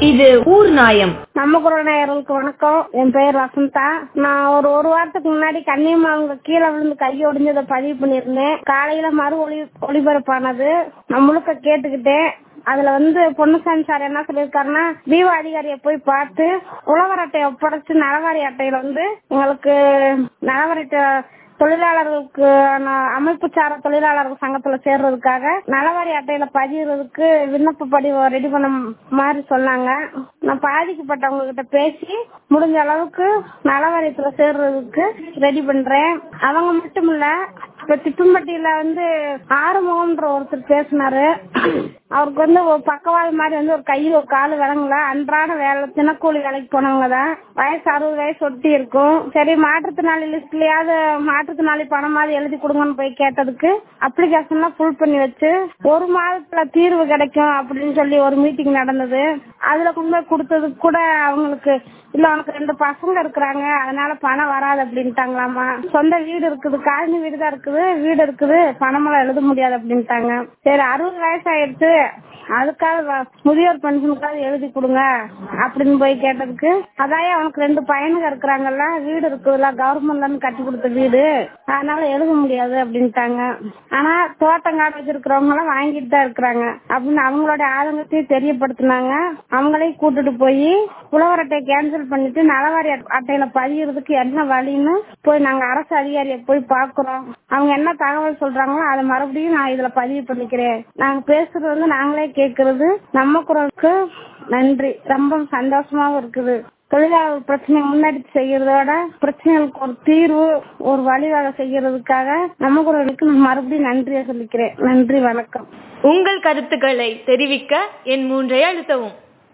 இது ஊர் நாயம் நம்ம குரல் நேயர்களுக்கு வணக்கம் என் பெயர் வசந்தா நான் ஒரு ஒரு வாரத்துக்கு முன்னாடி கன்னியம்மா அவங்க கீழே விழுந்து கை ஒடிஞ்சதை பதிவு பண்ணியிருந்தேன் காலையில மறு ஒளி ஒளிபரப்பானது நான் முழுக்க கேட்டுக்கிட்டேன் அதுல வந்து பொன்னுசாமி சார் என்ன சொல்லியிருக்காருன்னா தீப அதிகாரியை போய் பார்த்து உழவர் அட்டையை ஒப்படைச்சு நலவாரி அட்டையில வந்து எங்களுக்கு நலவாரி அட்டை தொழிலாளர்களுக்கு அமைப்பு சாரா தொழிலாளர்கள் சங்கத்துல சேர்றதுக்காக நலவாரி அட்டையில பதிகிறதுக்கு விண்ணப்ப படிவம் ரெடி பண்ண மாதிரி சொன்னாங்க நான் பாதிக்கப்பட்டவங்க கிட்ட பேசி முடிஞ்ச அளவுக்கு நலவாரியத்துல சேர்றதுக்கு ரெடி பண்றேன் அவங்க மட்டும் இல்ல இப்ப திட்டும்பட்டியில வந்து ஆறுமுகம்ன்ற ஒருத்தர் பேசினாரு அவருக்கு வந்து ஒரு பக்கவாது மாதிரி வந்து ஒரு கையில் ஒரு கால் விளங்கல அன்றாட வேலை தினக்கூலி வேலைக்கு போனவங்க தான் வயசு அறுபது வயசு ஒட்டி இருக்கும் சரி மாற்றுத்திறனாளி லிஸ்ட்லயாவது மாற்றுத்திறனாளி பணமாவது எழுதி கொடுங்கன்னு போய் கேட்டதுக்கு அப்ளிகேஷன்லாம் ஃபுல் பண்ணி வச்சு ஒரு மாதத்துல தீர்வு கிடைக்கும் அப்படின்னு சொல்லி ஒரு மீட்டிங் நடந்தது அதுல கொண்டு போய் கொடுத்ததுக்கு கூட அவங்களுக்கு இல்ல உனக்கு ரெண்டு பசங்க இருக்கிறாங்க அதனால பணம் வராது அப்படின்ட்டாங்களாமா சொந்த வீடு இருக்குது காலனி வீடு தான் இருக்குது வீடு இருக்குது பணமெல்லாம் எழுத முடியாது அப்படின்ட்டாங்க சரி அறுபது வயசு ஆயிடுச்சு அதுக்காக முதியோர் பென்ஷனுக்காக எழுதி கொடுங்க அப்படின்னு போய் கேட்டதுக்கு அதாயே அவனுக்கு ரெண்டு பையனுங்க இருக்கிறாங்கல்ல வீடு இருக்குதுல்ல கவர்மெண்ட்ல இருந்து கட்டி கொடுத்த வீடு அதனால எழுத முடியாது அப்படின்ட்டாங்க ஆனா தோட்டம் காடு வச்சிருக்கிறவங்க எல்லாம் வாங்கிட்டு தான் இருக்கிறாங்க அப்படின்னு அவங்களோட ஆதங்கத்தையும் தெரியப்படுத்தினாங்க அவங்களையும் கூட்டிட்டு போய் உழவர் அட்டையை கேன்சல் பண்ணிட்டு நலவாரி அட்டையில பதிகிறதுக்கு என்ன வழின்னு போய் நாங்க அரசு அதிகாரியை போய் பாக்குறோம் அவங்க என்ன தகவல் சொல்றாங்களோ அதை மறுபடியும் நான் இதுல பதிவு பண்ணிக்கிறேன் நாங்க பேசுறது வந்து நாங்களே கேக்குறது நம்ம குரலுக்கு நன்றி ரொம்ப சந்தோஷமாவும் இருக்குது தொழிலாளர் பிரச்சனை முன்னாடி செய்யறதோட பிரச்சனைகளுக்கு ஒரு தீர்வு ஒரு வழிவகை செய்யறதுக்காக நம்ம குரலுக்கு நான் மறுபடியும் நன்றியை சொல்லிக்கிறேன் நன்றி வணக்கம் உங்கள் கருத்துக்களை தெரிவிக்க என் மூன்றை அழுத்தவும்